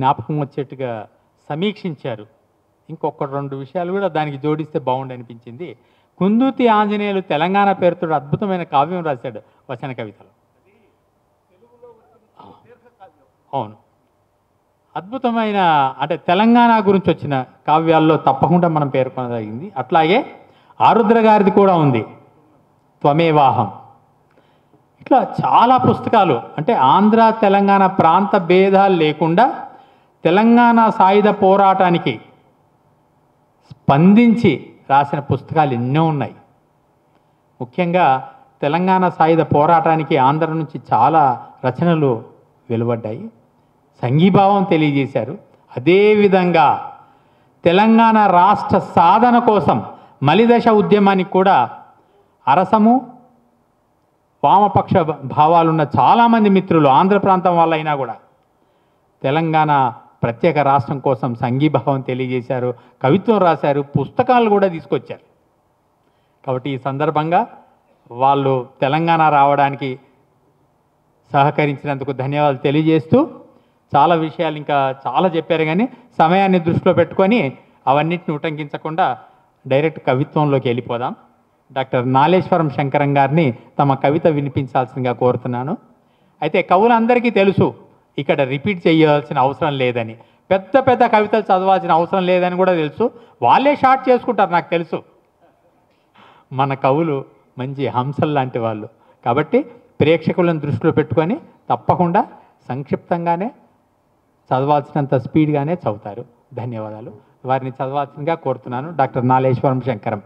జ్ఞాపకం వచ్చేట్టుగా సమీక్షించారు ఇంకొక రెండు విషయాలు కూడా దానికి జోడిస్తే బాగుండు అనిపించింది కుందుతి ఆంజనేయులు తెలంగాణ పేరుతో అద్భుతమైన కావ్యం రాశాడు వచన కవితలో అవును అద్భుతమైన అంటే తెలంగాణ గురించి వచ్చిన కావ్యాల్లో తప్పకుండా మనం పేర్కొనదగింది అట్లాగే ఆరుద్ర గారిది కూడా ఉంది త్వమేవాహం ఇట్లా చాలా పుస్తకాలు అంటే ఆంధ్ర తెలంగాణ ప్రాంత భేదాలు లేకుండా తెలంగాణ సాయుధ పోరాటానికి స్పందించి రాసిన పుస్తకాలు ఎన్నో ఉన్నాయి ముఖ్యంగా తెలంగాణ సాయుధ పోరాటానికి ఆంధ్ర నుంచి చాలా రచనలు వెలువడ్డాయి సంఘీభావం తెలియజేశారు అదేవిధంగా తెలంగాణ రాష్ట్ర సాధన కోసం మలిదశ ఉద్యమానికి కూడా అరసము వామపక్ష భావాలున్న చాలామంది మిత్రులు ఆంధ్ర ప్రాంతం వాళ్ళైనా కూడా తెలంగాణ ప్రత్యేక రాష్ట్రం కోసం సంఘీభావం తెలియజేశారు కవిత్వం రాశారు పుస్తకాలు కూడా తీసుకొచ్చారు కాబట్టి ఈ సందర్భంగా వాళ్ళు తెలంగాణ రావడానికి సహకరించినందుకు ధన్యవాదాలు తెలియజేస్తూ చాలా విషయాలు ఇంకా చాలా చెప్పారు కానీ సమయాన్ని దృష్టిలో పెట్టుకొని అవన్నిటిని ఉటంకించకుండా డైరెక్ట్ కవిత్వంలోకి వెళ్ళిపోదాం డాక్టర్ నాలేశ్వరం శంకరం గారిని తమ కవిత వినిపించాల్సిందిగా కోరుతున్నాను అయితే కవులందరికీ తెలుసు ఇక్కడ రిపీట్ చేయాల్సిన అవసరం లేదని పెద్ద పెద్ద కవితలు చదవాల్సిన అవసరం లేదని కూడా తెలుసు వాళ్ళే షార్ట్ చేసుకుంటారు నాకు తెలుసు మన కవులు మంచి హంసలు లాంటి వాళ్ళు కాబట్టి ప్రేక్షకులను దృష్టిలో పెట్టుకొని తప్పకుండా సంక్షిప్తంగానే చదవాల్సినంత స్పీడ్గానే చదువుతారు ధన్యవాదాలు వారిని చదవాల్సిందిగా కోరుతున్నాను డాక్టర్ నాలేశ్వరం శంకరం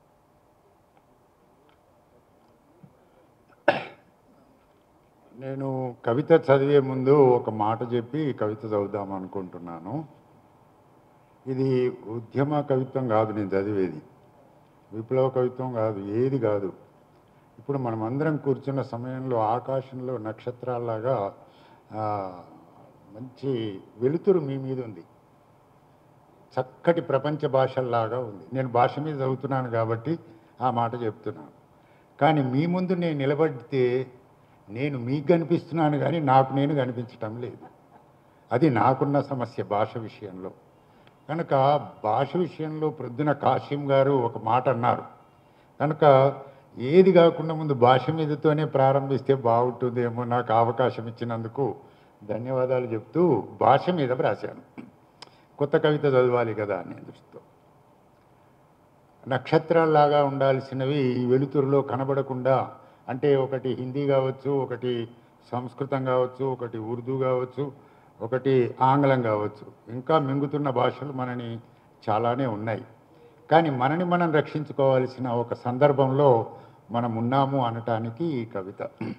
నేను కవిత చదివే ముందు ఒక మాట చెప్పి కవిత చదువుదాం అనుకుంటున్నాను ఇది ఉద్యమ కవిత్వం కాదు నేను చదివేది విప్లవ కవిత్వం కాదు ఏది కాదు ఇప్పుడు మనం అందరం కూర్చున్న సమయంలో ఆకాశంలో నక్షత్రాల్లాగా ఆ, మంచి వెలుతురు మీ మీద ఉంది చక్కటి ప్రపంచ భాషల్లాగా ఉంది నేను భాష మీద చదువుతున్నాను కాబట్టి ఆ మాట చెప్తున్నాను కానీ మీ ముందు నేను నిలబడితే నేను మీకు కనిపిస్తున్నాను కానీ నాకు నేను కనిపించటం లేదు అది నాకున్న సమస్య భాష విషయంలో కనుక భాష విషయంలో ప్రొద్దున కాశీం గారు ఒక మాట అన్నారు కనుక ఏది కాకుండా ముందు భాష మీదతోనే ప్రారంభిస్తే బాగుంటుందేమో నాకు అవకాశం ఇచ్చినందుకు ధన్యవాదాలు చెప్తూ భాష మీద రాశాను కొత్త కవిత చదవాలి కదా అనే దృష్టితో నక్షత్రాల్లాగా ఉండాల్సినవి ఈ వెలుతురులో కనబడకుండా అంటే ఒకటి హిందీ కావచ్చు ఒకటి సంస్కృతం కావచ్చు ఒకటి ఉర్దూ కావచ్చు ఒకటి ఆంగ్లం కావచ్చు ఇంకా మింగుతున్న భాషలు మనని చాలానే ఉన్నాయి కానీ మనని మనం రక్షించుకోవాల్సిన ఒక సందర్భంలో మనం ఉన్నాము అనటానికి ఈ కవిత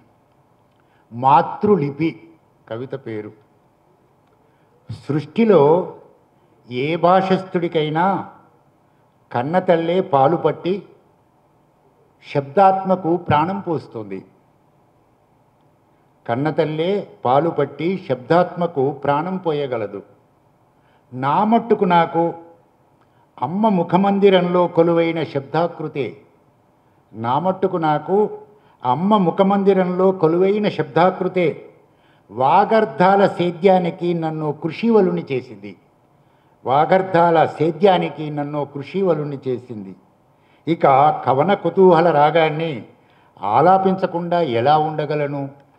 మాతృలిపి కవిత పేరు సృష్టిలో ఏ భాషస్థుడికైనా కన్నతల్లే పాలు పట్టి శబ్దాత్మకు ప్రాణం పోస్తుంది కన్నతల్లే పాలు పట్టి శబ్దాత్మకు ప్రాణం పోయగలదు నా మట్టుకు నాకు అమ్మ ముఖమందిరంలో కొలువైన శబ్దాకృతే నా మట్టుకు నాకు అమ్మ ముఖమందిరంలో కొలువైన శబ్దాకృతే వాగర్ధాల సేద్యానికి నన్ను కృషివలుని చేసింది వాగర్ధాల సేద్యానికి నన్ను కృషివలుని చేసింది ఇక కవన కుతూహల రాగాన్ని ఆలాపించకుండా ఎలా ఉండగలను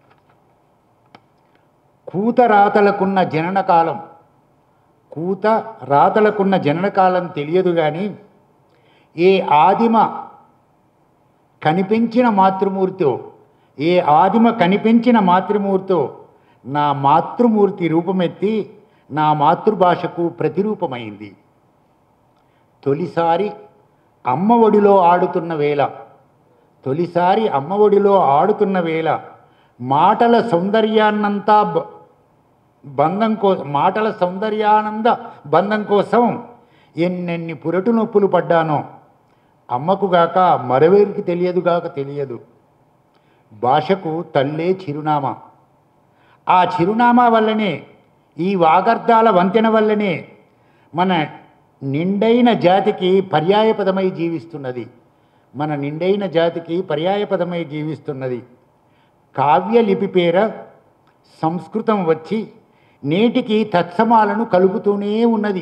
కూత రాతలకున్న జనన కాలం కూత రాతలకున్న జనన కాలం తెలియదు కానీ ఏ ఆదిమ కనిపించిన మాతృమూర్తో ఏ ఆదిమ కనిపించిన మాతృమూర్తో నా మాతృమూర్తి రూపమెత్తి నా మాతృభాషకు ప్రతిరూపమైంది తొలిసారి అమ్మ ఒడిలో ఆడుతున్న వేళ తొలిసారి అమ్మ ఒడిలో ఆడుతున్న వేళ మాటల సౌందర్యాన్నంతా బ- బంధం కో మాటల సౌందర్యానంద బంధం కోసం ఎన్నెన్ని పురటు నొప్పులు పడ్డానో అమ్మకు గాక మరవేరికి తెలియదుగాక తెలియదు భాషకు తల్లే చిరునామా ఆ చిరునామా వల్లనే ఈ వాగర్ధాల వంతెన వల్లనే మన నిండైన జాతికి పర్యాయపదమై జీవిస్తున్నది మన నిండైన జాతికి పర్యాయపదమై జీవిస్తున్నది కావ్య లిపి పేర సంస్కృతం వచ్చి నేటికి తత్సమాలను కలుపుతూనే ఉన్నది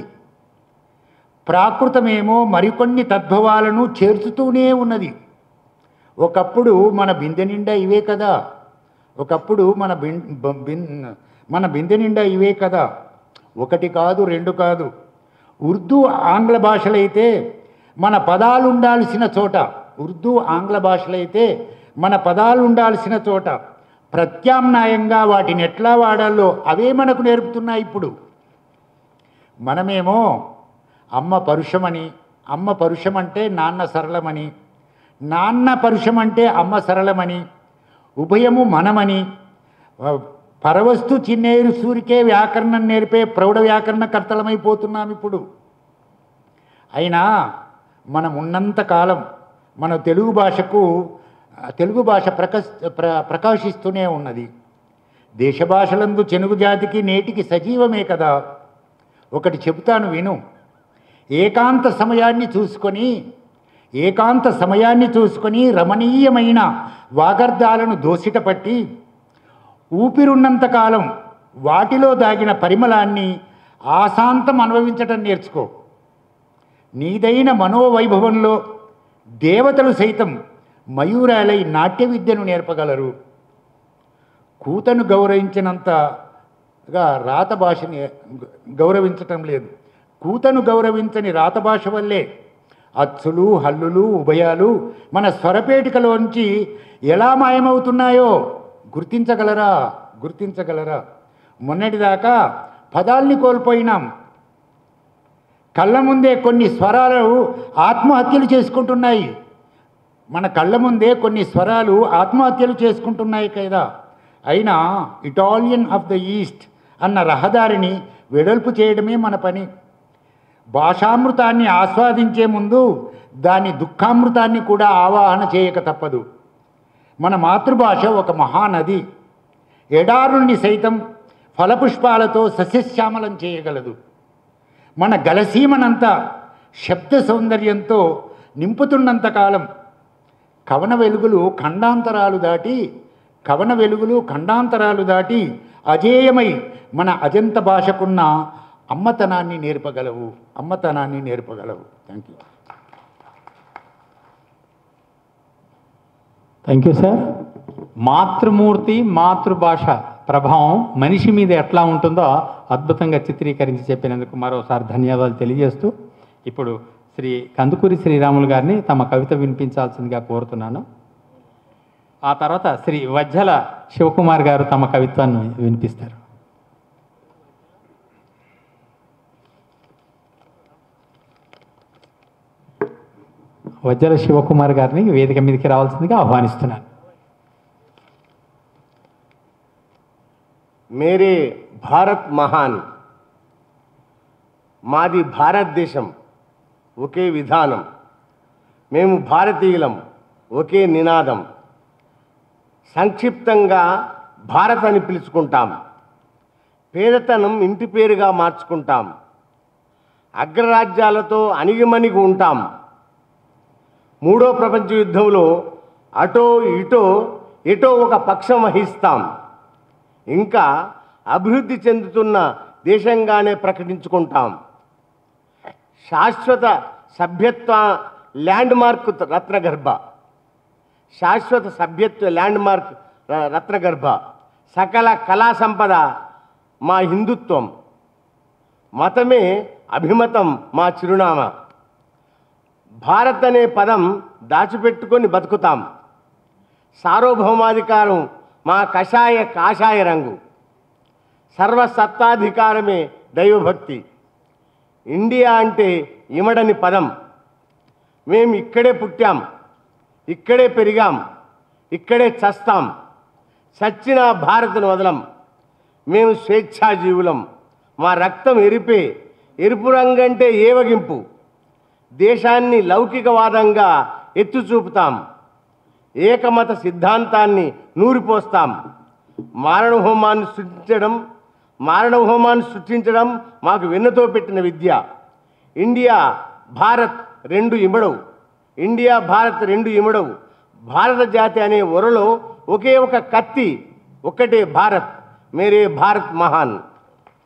ప్రాకృతమేమో మరికొన్ని తద్భవాలను చేర్చుతూనే ఉన్నది ఒకప్పుడు మన బిందె నిండా ఇవే కదా ఒకప్పుడు మన బిన్ బ- బిన్ మన బిందె నిండా ఇవే కదా ఒకటి కాదు రెండు కాదు ఉర్దూ ఆంగ్ల భాషలైతే మన పదాలు ఉండాల్సిన చోట ఉర్దూ ఆంగ్ల భాషలైతే మన పదాలు ఉండాల్సిన చోట ప్రత్యామ్నాయంగా వాటిని ఎట్లా వాడాలో అవే మనకు నేర్పుతున్నాయి ఇప్పుడు మనమేమో అమ్మ పరుషమని అమ్మ పరుషం అంటే నాన్న సరళమని నాన్న పరుషం అంటే అమ్మ సరళమని ఉభయము మనమని ఆ, పరవస్తు చిన్నేరు సూరికే వ్యాకరణం నేర్పే ప్రౌఢ వ్యాకరణ కర్తలమైపోతున్నాం ఇప్పుడు అయినా మనం ఉన్నంత కాలం మన తెలుగు భాషకు ఆ, తెలుగు భాష ప్రకాశ ప్ర ప్రకాశిస్తూనే ఉన్నది దేశ భాషలందు చెనుగు జాతికి నేటికి సజీవమే కదా ఒకటి చెబుతాను విను ఏకాంత సమయాన్ని చూసుకొని ఏకాంత సమయాన్ని చూసుకొని రమణీయమైన వాగర్ధాలను దోసిట పట్టి ఊపిరున్నంతకాలం వాటిలో దాగిన పరిమళాన్ని ఆశాంతం అనుభవించటం నేర్చుకో నీదైన మనోవైభవంలో దేవతలు సైతం మయూరాలై నాట్య విద్యను నేర్పగలరు కూతను గౌరవించినంతగా రాత భాషని గౌరవించటం లేదు కూతను గౌరవించని రాత భాష వల్లే అచ్చులు హల్లులు ఉభయాలు మన స్వరపేటికలోంచి ఎలా మాయమవుతున్నాయో గుర్తించగలరా గుర్తించగలరా మొన్నటిదాకా పదాల్ని కోల్పోయినాం కళ్ళ ముందే కొన్ని స్వరాలు ఆత్మహత్యలు చేసుకుంటున్నాయి మన కళ్ళ ముందే కొన్ని స్వరాలు ఆత్మహత్యలు చేసుకుంటున్నాయి కదా అయినా ఇటాలియన్ ఆఫ్ ద ఈస్ట్ అన్న రహదారిని వెడల్పు చేయడమే మన పని భాషామృతాన్ని ఆస్వాదించే ముందు దాని దుఃఖామృతాన్ని కూడా ఆవాహన చేయక తప్పదు మన మాతృభాష ఒక మహానది ఎడారుల్ని సైతం ఫలపుష్పాలతో సస్యశ్యామలం చేయగలదు మన గలసీమనంతా శబ్ద సౌందర్యంతో నింపుతున్నంతకాలం కవన వెలుగులు ఖండాంతరాలు దాటి కవన వెలుగులు ఖండాంతరాలు దాటి అజేయమై మన అజంత భాషకున్న అమ్మతనాన్ని నేర్పగలవు అమ్మతనాన్ని నేర్పగలవు thank you thank you sir మాతృమూర్తి మాతృభాష ప్రభావం మనిషి మీద ఎట్లా ఉంటుందో అద్భుతంగా చిత్రీకరించి చెప్పినందుకు మరోసారి ధన్యవాదాలు తెలియజేస్తూ ఇప్పుడు శ్రీ కందుకూరి శ్రీరాములు గారిని తమ కవిత వినిపించాల్సిందిగా కోరుతున్నాను ఆ తర్వాత శ్రీ వజ్జల శివకుమార్ గారు తమ కవిత్వాన్ని వినిపిస్తారు వజ్జల శివకుమార్ గారిని వేదిక మీదకి రావాల్సిందిగా ఆహ్వానిస్తున్నాను మేరే భారత్ మహాన్ మాది భారతదేశం ఒకే విధానం మేము భారతీయులం ఒకే నినాదం సంక్షిప్తంగా భారత్ అని పిలుచుకుంటాం పేదతనం ఇంటి పేరుగా మార్చుకుంటాం అగ్రరాజ్యాలతో అణిగిమణిగి ఉంటాం మూడో ప్రపంచ యుద్ధంలో అటో ఇటో ఎటో ఒక పక్షం వహిస్తాం ఇంకా అభివృద్ధి చెందుతున్న దేశంగానే ప్రకటించుకుంటాం శాశ్వత సభ్యత్వ ల్యాండ్ మార్క్ రత్నగర్భ శాశ్వత సభ్యత్వ ల్యాండ్ మార్క్ ర- రత్నగర్భ సకల కళా సంపద మా హిందుత్వం మతమే అభిమతం మా చిరునామా భారత్ అనే పదం దాచిపెట్టుకొని బతుకుతాం సార్వభౌమాధికారం మా కషాయ కాషాయ రంగు సర్వసత్తాధికారమే దైవభక్తి ఇండియా అంటే ఇమడని పదం మేము ఇక్కడే పుట్టాం ఇక్కడే పెరిగాం ఇక్కడే చస్తాం చచ్చిన భారత్ను వదలం మేము స్వేచ్ఛాజీవులం మా రక్తం ఎరిపే ఎరుపు రంగంటే ఏవగింపు దేశాన్ని లౌకికవాదంగా ఎత్తు చూపుతాం ఏకమత సిద్ధాంతాన్ని నూరిపోస్తాం మారణహోమాన్ని సృష్టించడం మారణహోమాన్ని సృష్టించడం మాకు వెన్నతో పెట్టిన విద్య ఇండియా భారత్ రెండు ఇమడవు ఇండియా భారత్ రెండు ఇమడవు భారత జాతి అనే ఒరలో ఒకే ఒక కత్తి ఒక్కటే భారత్ మేరే భారత్ మహాన్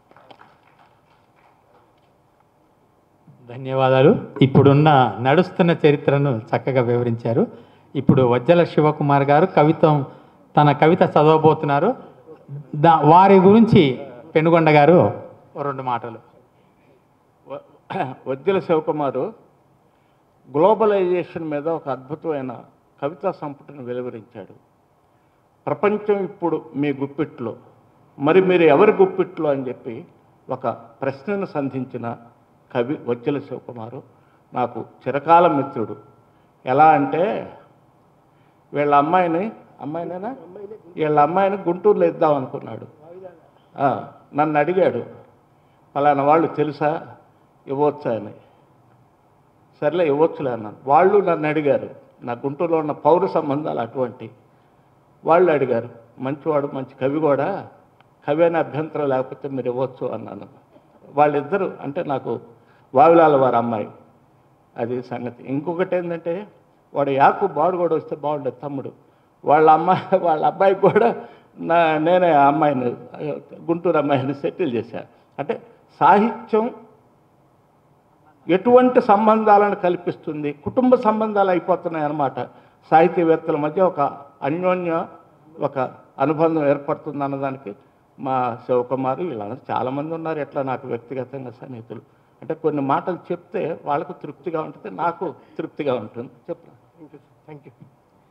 ధన్యవాదాలు ఇప్పుడున్న నడుస్తున్న చరిత్రను చక్కగా వివరించారు ఇప్పుడు వజ్జల శివకుమార్ గారు కవిత్వం తన కవిత చదవబోతున్నారు దా వారి గురించి పెనుగొండ గారు ఓ రెండు మాటలు వ- వద్దిల శివకుమారు గ్లోబలైజేషన్ మీద ఒక అద్భుతమైన కవితా సంపుటిని వెలువరించాడు ప్రపంచం ఇప్పుడు మీ గుప్పిట్లో మరి మీరు ఎవరి గుప్పిట్లో అని చెప్పి ఒక ప్రశ్నను సంధించిన కవి వజ్జల శివకుమారు నాకు చిరకాల మిత్రుడు ఎలా అంటే వీళ్ళ అమ్మాయిని అమ్మాయినేనా వీళ్ళ అమ్మాయిని గుంటూరులో ఇద్దాం అనుకున్నాడు ఆ, నన్ను అడిగాడు ఫలానా వాళ్ళు తెలుసా ఇవ్వచ్చా అని సర్లే ఇవ్వచ్చులే అన్నాను వాళ్ళు నన్ను అడిగారు నా గుంటూరులో ఉన్న పౌర సంబంధాలు అటువంటి వాళ్ళు అడిగారు మంచివాడు మంచి కవి కూడా కవి అనే అభ్యంతరం లేకపోతే మీరు ఇవ్వచ్చు అన్నాను వాళ్ళిద్దరూ అంటే నాకు వావిలాల వారి అమ్మాయి అది సంగతి ఇంకొకటి ఏంటంటే వాడు యాకు బాడు కూడా వస్తే బాగుండేది తమ్ముడు వాళ్ళ అమ్మాయి వాళ్ళ అబ్బాయికి కూడా నా నేనే ఆ అమ్మాయిని గుంటూరు అమ్మాయిని సెటిల్ చేశాను అంటే సాహిత్యం ఎటువంటి సంబంధాలను కల్పిస్తుంది కుటుంబ సంబంధాలు అయిపోతున్నాయి అన్నమాట సాహితీవేత్తల మధ్య ఒక అన్యోన్య ఒక అనుబంధం ఏర్పడుతుంది అన్నదానికి మా శివకుమారు వీళ్ళందరూ చాలామంది ఉన్నారు ఎట్లా నాకు వ్యక్తిగతంగా సన్నిహితులు అంటే కొన్ని మాటలు చెప్తే వాళ్ళకు తృప్తిగా ఉంటుంది నాకు తృప్తిగా ఉంటుంది చెప్పు థ్యాంక్ యూ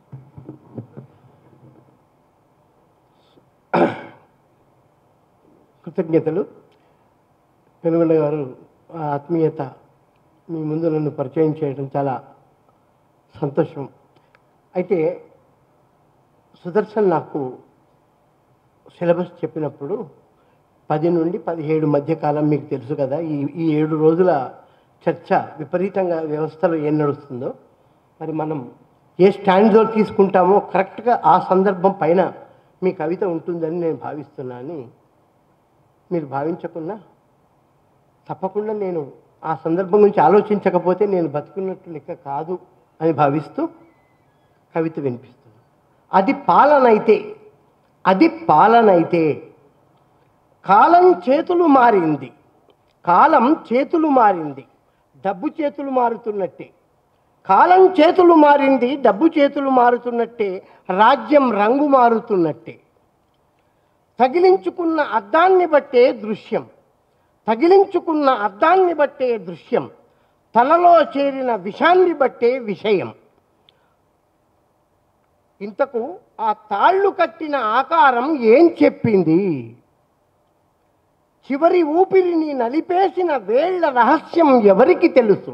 కృతజ్ఞతలు పెనుగొండ గారు ఆ ఆత్మీయత మీ ముందు నన్ను పరిచయం చేయడం చాలా సంతోషం అయితే సుదర్శన్ నాకు సిలబస్ చెప్పినప్పుడు పది నుండి పదిహేడు మధ్య కాలం మీకు తెలుసు కదా ఈ ఈ ఏడు రోజుల చర్చ విపరీతంగా వ్యవస్థలో ఏం నడుస్తుందో మరి మనం ఏ స్టాండ్లో తీసుకుంటామో కరెక్ట్గా ఆ సందర్భం పైన మీ కవిత ఉంటుందని నేను భావిస్తున్నాను మీరు భావించకున్నా తప్పకుండా నేను ఆ సందర్భం గురించి ఆలోచించకపోతే నేను బతుకున్నట్టు లెక్క కాదు అని భావిస్తూ కవిత వినిపిస్తుంది అది పాలనైతే అది పాలనైతే కాలం చేతులు మారింది కాలం చేతులు మారింది డబ్బు చేతులు మారుతున్నట్టే కాలం చేతులు మారింది డబ్బు చేతులు మారుతున్నట్టే రాజ్యం రంగు మారుతున్నట్టే తగిలించుకున్న అద్దాన్ని బట్టే దృశ్యం తగిలించుకున్న అద్దాన్ని బట్టే దృశ్యం తనలో చేరిన విషాన్ని బట్టే విషయం ఇంతకు ఆ తాళ్ళు కట్టిన ఆకారం ఏం చెప్పింది చివరి ఊపిరిని నలిపేసిన వేళ్ల రహస్యం ఎవరికి తెలుసు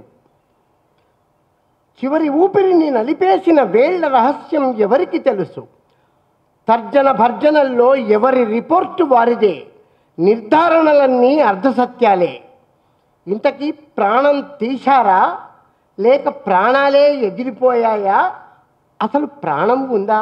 చివరి ఊపిరిని నలిపేసిన వేళ్ల రహస్యం ఎవరికి తెలుసు తర్జన భర్జనల్లో ఎవరి రిపోర్టు వారిదే నిర్ధారణలన్నీ అర్ధసత్యాలే ఇంతకీ ప్రాణం తీశారా లేక ప్రాణాలే ఎగిరిపోయాయా అసలు ప్రాణం ఉందా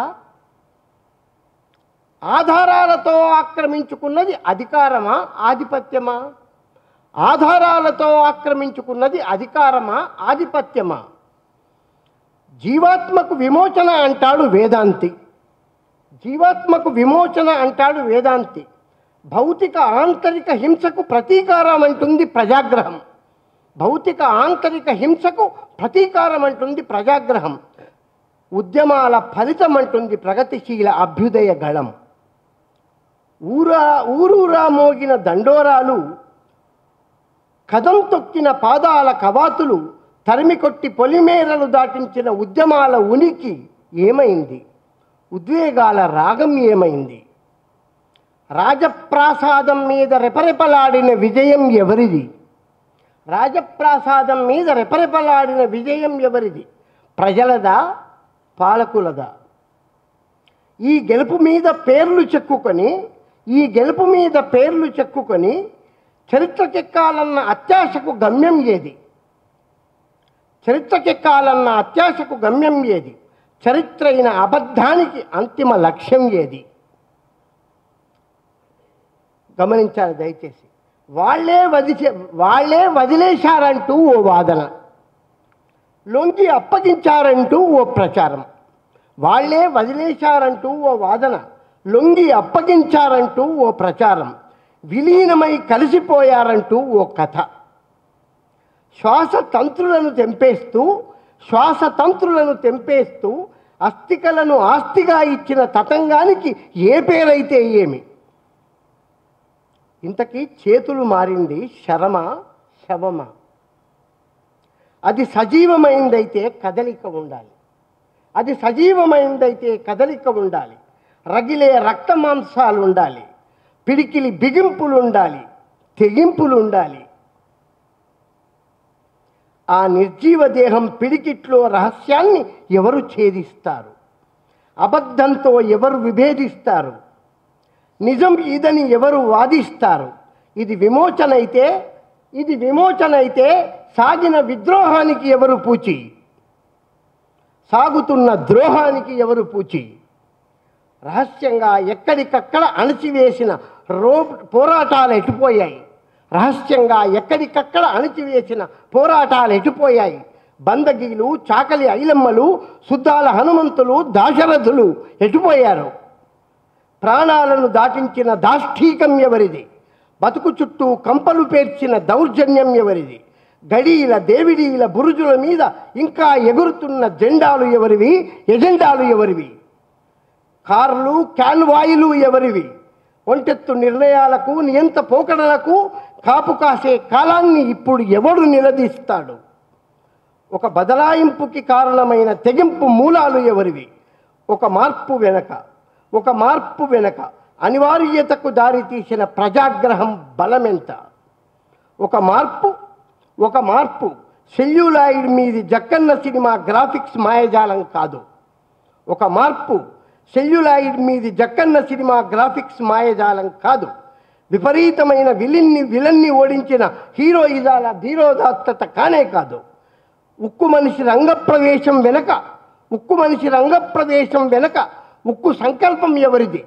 ఆధారాలతో ఆక్రమించుకున్నది అధికారమా ఆధిపత్యమా ఆధారాలతో ఆక్రమించుకున్నది అధికారమా ఆధిపత్యమా జీవాత్మకు విమోచన అంటాడు వేదాంతి జీవాత్మకు విమోచన అంటాడు వేదాంతి భౌతిక ఆంతరిక హింసకు ప్రతీకారం అంటుంది ప్రజాగ్రహం భౌతిక ఆంతరిక హింసకు ప్రతీకారం అంటుంది ప్రజాగ్రహం ఉద్యమాల ఫలితం అంటుంది ప్రగతిశీల అభ్యుదయ గళం ఊరా ఊరూరా మోగిన దండోరాలు కదం తొక్కిన పాదాల కవాతులు తరిమికొట్టి పొలిమేరలు దాటించిన ఉద్యమాల ఉనికి ఏమైంది ఉద్వేగాల రాగం ఏమైంది రాజప్రాసాదం మీద రెపరెపలాడిన విజయం ఎవరిది రాజప్రాసాదం మీద రెపరెపలాడిన విజయం ఎవరిది ప్రజలదా పాలకులదా ఈ గెలుపు మీద పేర్లు చెక్కుకొని ఈ గెలుపు మీద పేర్లు చెక్కుకొని చరిత్రకెక్కాలన్న అత్యాశకు గమ్యం ఏది చరిత్రకెక్కాలన్న అత్యాశకు గమ్యం ఏది చరిత్ర అయిన అబద్ధానికి అంతిమ లక్ష్యం ఏది గమనించాలి దయచేసి వాళ్ళే వదిలే వాళ్ళే వదిలేశారంటూ ఓ వాదన లొంగి అప్పగించారంటూ ఓ ప్రచారం వాళ్ళే వదిలేశారంటూ ఓ వాదన లొంగి అప్పగించారంటూ ఓ ప్రచారం విలీనమై కలిసిపోయారంటూ ఓ కథ శ్వాసతంత్రులను తెంపేస్తూ శ్వాసతంత్రులను తెంపేస్తూ అస్థికలను ఆస్తిగా ఇచ్చిన తతంగానికి ఏ పేరైతే ఏమి ఇంతకీ చేతులు మారింది శరమ శవమ అది సజీవమైందైతే కదలిక ఉండాలి అది సజీవమైందైతే కదలిక ఉండాలి రగిలే రక్త మాంసాలు ఉండాలి పిడికిలి బిగింపులు ఉండాలి తెగింపులు ఉండాలి ఆ నిర్జీవ దేహం పిడికిట్లో రహస్యాన్ని ఎవరు ఛేదిస్తారు అబద్ధంతో ఎవరు విభేదిస్తారు నిజం ఇదని ఎవరు వాదిస్తారు ఇది విమోచన అయితే ఇది విమోచన అయితే సాగిన విద్రోహానికి ఎవరు పూచి సాగుతున్న ద్రోహానికి ఎవరు పూచి రహస్యంగా ఎక్కడికక్కడ అణచివేసిన రో పోరాటాలు ఎటుపోయాయి రహస్యంగా ఎక్కడికక్కడ అణచివేసిన పోరాటాలు ఎటుపోయాయి బందగీలు చాకలి ఐలమ్మలు సుద్దాల హనుమంతులు దాశరథులు ఎటుపోయారు ప్రాణాలను దాటించిన దాష్టీకం ఎవరిది బతుకు చుట్టూ కంపలు పేర్చిన దౌర్జన్యం ఎవరిది గడీల దేవిడీల బురుజుల మీద ఇంకా ఎగురుతున్న జెండాలు ఎవరివి ఎజెండాలు ఎవరివి కార్లు క్యాన్వాయిలు ఎవరివి ఒంటెత్తు నిర్ణయాలకు నియంత పోకడలకు కాపు కాసే కాలాన్ని ఇప్పుడు ఎవడు నిలదీస్తాడు ఒక బదలాయింపుకి కారణమైన తెగింపు మూలాలు ఎవరివి ఒక మార్పు వెనక ఒక మార్పు వెనక అనివార్యతకు దారితీసిన ప్రజాగ్రహం బలమెంత ఒక మార్పు ఒక మార్పు సెల్యులాయిడ్ మీది జక్కన్న సినిమా గ్రాఫిక్స్ మాయజాలం కాదు ఒక మార్పు సెల్యులాయిడ్ మీది జక్కన్న సినిమా గ్రాఫిక్స్ మాయజాలం కాదు విపరీతమైన విలిన్ని విలన్ని ఓడించిన హీరోయిజాల ధీరోదాత్తత కానే కాదు ఉక్కు మనిషి రంగప్రవేశం వెనక ఉక్కు మనిషి రంగప్రవేశం వెనక ఉక్కు సంకల్పం ఎవరిది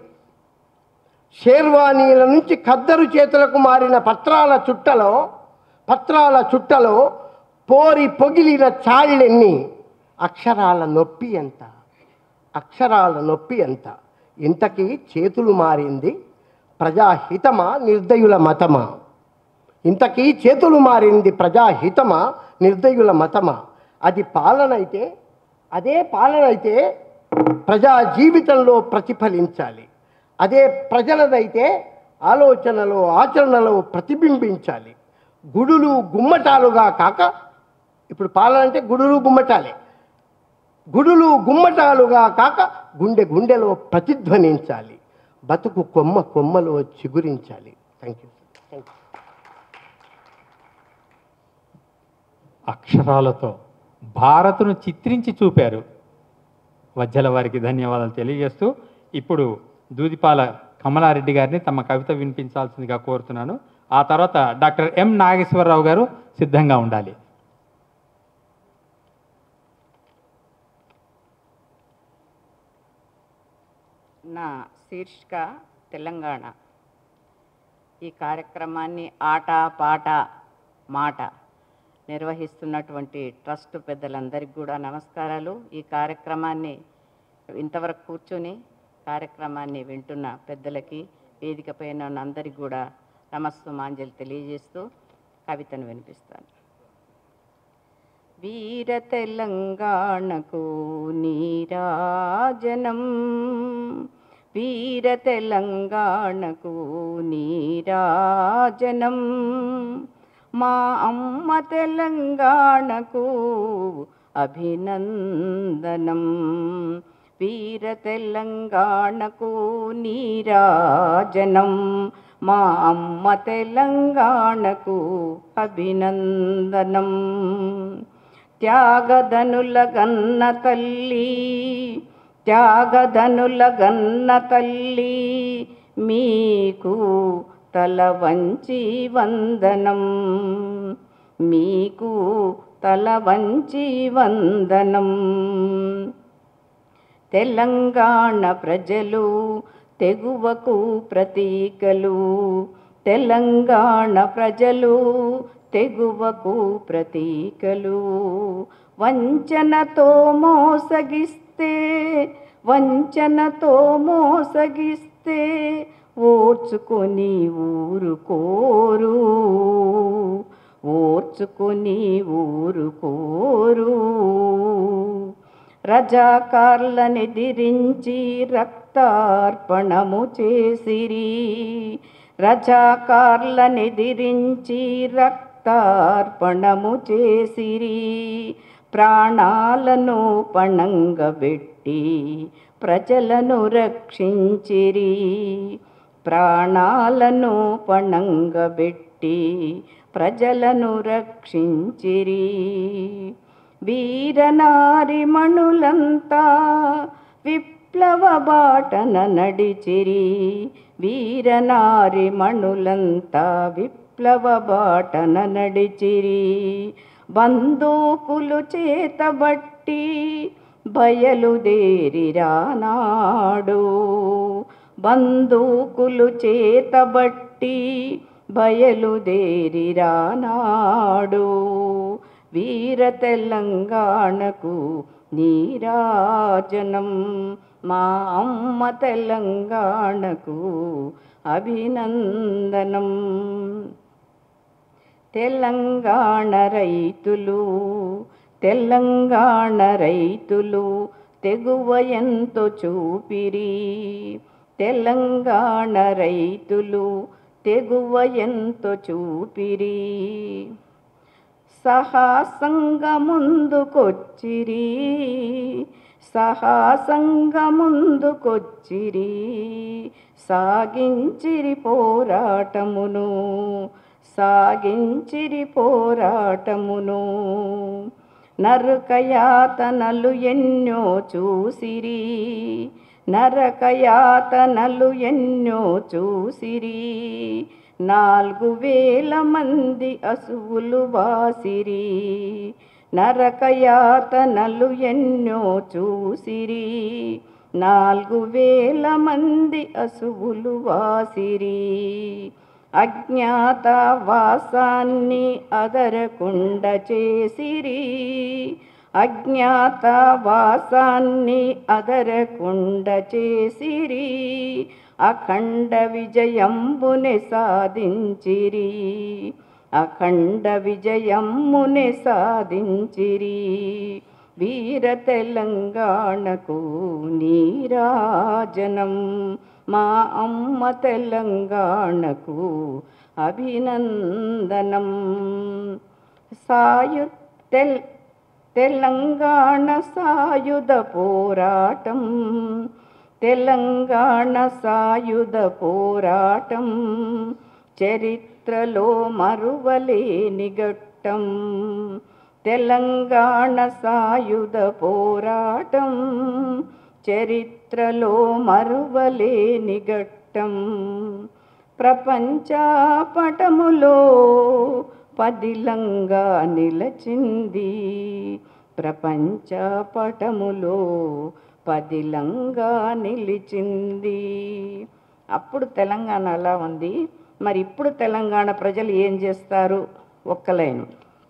షేర్వానీల నుంచి ఖద్దరు చేతులకు మారిన పత్రాల చుట్టలో పత్రాల చుట్టలో పోరి పొగిలిన చాళ్ళెన్ని అక్షరాల నొప్పి ఎంత అక్షరాల నొప్పి ఎంత ఇంతకీ చేతులు మారింది ప్రజాహితమా నిర్దయుల మతమా ఇంతకీ చేతులు మారింది ప్రజాహితమా నిర్దయుల మతమా అది పాలన అయితే అదే పాలన అయితే ప్రజా జీవితంలో ప్రతిఫలించాలి అదే ప్రజలదైతే ఆలోచనలో ఆచరణలో ప్రతిబింబించాలి గుడులు గుమ్మటాలుగా కాక ఇప్పుడు పాలన అంటే గుడులు గుమ్మటాలే గుడులు గుమ్మటాలుగా కాక గుండె గుండెలో ప్రతిధ్వనించాలి బతుకు కొమ్మ కొమ్మలో చిగురించాలి థ్యాంక్ యూ థ్యాంక్ యూ అక్షరాలతో భారత్ను చిత్రించి చూపారు వజ్జల వారికి ధన్యవాదాలు తెలియజేస్తూ ఇప్పుడు దూదిపాల కమలారెడ్డి గారిని తమ కవిత వినిపించాల్సిందిగా కోరుతున్నాను ఆ తర్వాత డాక్టర్ ఎం నాగేశ్వరరావు గారు సిద్ధంగా ఉండాలి నా శీర్షిక తెలంగాణ ఈ కార్యక్రమాన్ని ఆట పాట మాట నిర్వహిస్తున్నటువంటి ట్రస్ట్ పెద్దలందరికీ కూడా నమస్కారాలు ఈ కార్యక్రమాన్ని ఇంతవరకు కూర్చొని కార్యక్రమాన్ని వింటున్న పెద్దలకి వేదిక పైన ఉన్న అందరికీ కూడా నమస్సుమాంజలి తెలియజేస్తూ కవితను వినిపిస్తాను వీర తెలంగాణకు నీరాజనం వీర తెలంగాణకు నీరాజనం మా అమ్మ తెలంగాణకు అభినందనం వీర తెలంగాణకు నీరాజనం మా అమ్మ తెలంగాణకు అభినందనం త్యాగధనుల గన్న తల్లి త్యాగధనుల గన్న తల్లి మీకు తల వంచి వందనం మీకు తల వంచి వందనం తెలంగాణ ప్రజలు తెగువకు ప్రతీకలు తెలంగాణ ప్రజలు తెగువకు ప్రతీకలు వంచనతో మోసగిస్తే వంచనతో మోసగిస్తే ఓర్చుకొని ఊరుకోరు ఓర్చు ఓర్చుకొని ఊరుకోరు రజాకార్లనెదిరించి రక్తార్పణము చేసిరి రజాకార్లనెదిరించి రక్తార్పణము చేసిరి ప్రాణాలను పణంగబెట్టి ప్రజలను రక్షించిరి ప్రాణాలను పణంగబెట్టి ప్రజలను రక్షించిరి వీరనారిమణులంతా విప్లవ బాటన నడిచిరి వీరనారిమణులంతా విప్లవ బాటన నడిచిరి బందూకులు చేతబట్టి బయలుదేరిరానాడు బందూకులు చేతబట్టి బయలుదేరిరానాడు వీర తెలంగాణకు నీరాజనం మా అమ్మ తెలంగాణకు అభినందనం తెలంగాణ రైతులు తెలంగాణ రైతులు తెగువ ఎంతో చూపిరి తెలంగాణ రైతులు తెగువ ఎంతో చూపిరి సాహసంగా ముందుకొచ్చిరి సాహసంగా ముందుకొచ్చిరి సాగించిరి పోరాటమును సాగించిరి పోరాటమును నరకయాతనలు ఎన్నో చూసిరి నరకయాతనలు ఎన్నో చూసిరి నాలుగు వేల మంది అసువులు వాసిరి నరకయాతనలు ఎన్నో చూసిరి నాలుగు వేల మంది అసువులు వాసిరి అజ్ఞాత వాసాన్ని అదరకుండ చేసిరి అజ్ఞాత వాసాన్ని అదరకుండ చేసిరి అఖండ విజయంబుని సాధించిరి అఖండ విజయమ్ముని సాధించిరి వీర తెలంగాణకు నీరాజనం మా అమ్మ తెలంగాణకు అభినందనం సాయు తెల్ తెలంగాణ సాయుధ పోరాటం తెలంగాణ సాయుధ పోరాటం చరిత్రలో మరువలేని ఘట్టం తెలంగాణ సాయుధ పోరాటం చరిత్రలో మరువలేని ఘట్టం ప్రపంచ పటములో పదిలంగా నిలచింది ప్రపంచ పటములో పదిలంగా నిలిచింది అప్పుడు తెలంగాణ అలా ఉంది మరి ఇప్పుడు తెలంగాణ ప్రజలు ఏం చేస్తారు ఒక్క లైను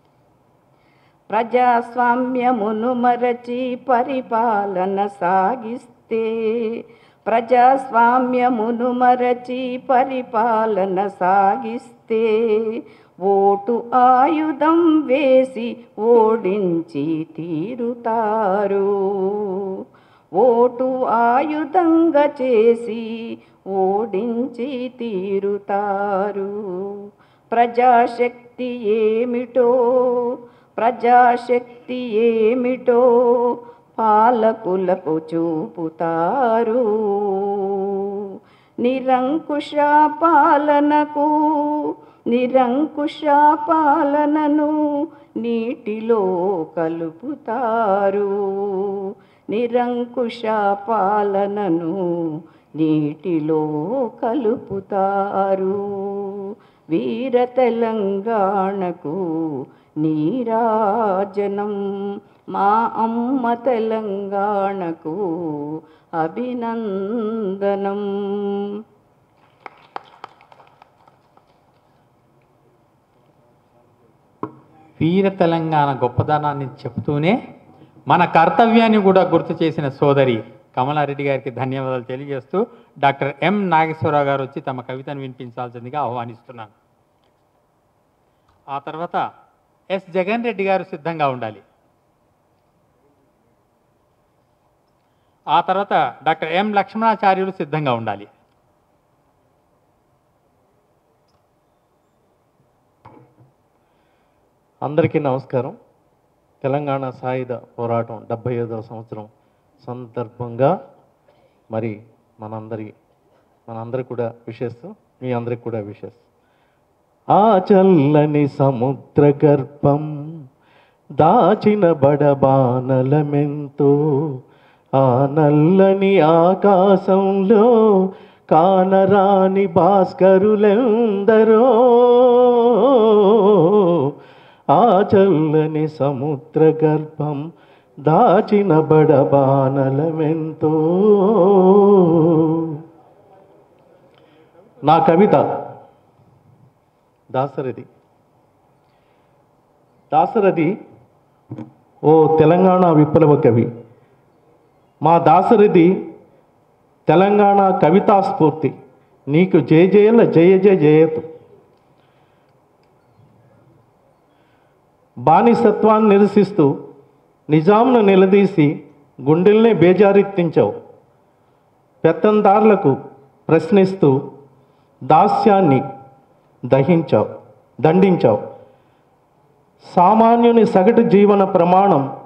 ప్రజాస్వామ్యమును మరచి పరిపాలన సాగిస్తే ప్రజాస్వామ్యమును మరచి పరిపాలన సాగిస్తే ఓటు ఆయుధం వేసి ఓడించి తీరుతారు ఓటు ఆయుధంగా చేసి ఓడించి తీరుతారు ప్రజాశక్తి ఏమిటో ప్రజాశక్తి ఏమిటో పాలకులకు చూపుతారు నిరంకుశ పాలనకు నిరంకుశ పాలనను నీటిలో కలుపుతారు నిరంకుశ పాలనను నీటిలో కలుపుతారు వీర తెలంగాణకు నీరాజనం మా అమ్మ తెలంగాణకు అభినందనం వీర తెలంగాణ గొప్పదనాన్ని చెప్తూనే మన కర్తవ్యాన్ని కూడా గుర్తు చేసిన సోదరి కమలారెడ్డి గారికి ధన్యవాదాలు తెలియజేస్తూ డాక్టర్ ఎం నాగేశ్వరరావు గారు వచ్చి తమ కవితను వినిపించాల్సిందిగా ఆహ్వానిస్తున్నాను ఆ తర్వాత ఎస్ జగన్ రెడ్డి గారు సిద్ధంగా ఉండాలి ఆ తర్వాత డాక్టర్ ఎం లక్ష్మణాచార్యులు సిద్ధంగా ఉండాలి అందరికీ నమస్కారం తెలంగాణ సాయుధ పోరాటం డెబ్బై ఐదవ సంవత్సరం సందర్భంగా మరి మనందరి మనందరికి కూడా విషెస్ మీ అందరికి కూడా విషెస్ ఆ చల్లని సముద్ర గర్భం దాచిన బడబానలమెంతో ఆ నల్లని ఆకాశంలో కానరాని భాస్కరులెందరో ఆ చల్లని సముద్ర గర్భం దాచిన బడబానలమెంతో నా కవిత దాసరథి దాసరథి ఓ తెలంగాణ విప్లవ కవి మా దాసరథి తెలంగాణ కవితా స్ఫూర్తి నీకు జయ జయల జయ జయ జయతు బానిసత్వాన్ని నిరసిస్తూ నిజాంను నిలదీసి గుండెల్నే బేజారెత్తించావు పెత్తందారులకు ప్రశ్నిస్తూ దాస్యాన్ని దహించావు దండించావు సామాన్యుని సగటు జీవన ప్రమాణం